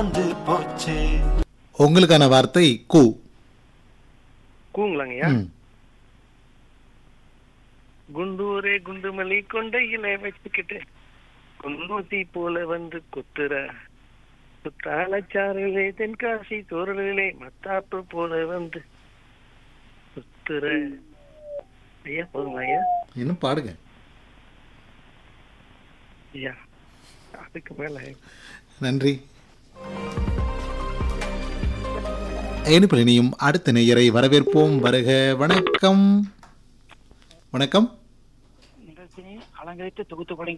வந்து போச்சே உங்களுக்கான வார்த்தை கு கூங்களாங்கய்யா ம். குண்டூரே குண்டுமல்லி கொண்டையில வச்சுக்கிட்டு குண்டூசி போல வந்து குத்துற குத்தாலச்சாரிலே தென்காசி தோரலிலே மத்தாப்பு போல வந்து குத்துற ஐயா போதுங்களா ஐயா இன்னும் பாடுங்க ஐயா அதுக்கு மேல நன்றி இனிப்பில் இனியும் அடுத்த நேயரை வரவேற்போம் வருக வணக்கம் வணக்கம் நிகழ்ச்சியை அலங்கரித்து தொகுத்து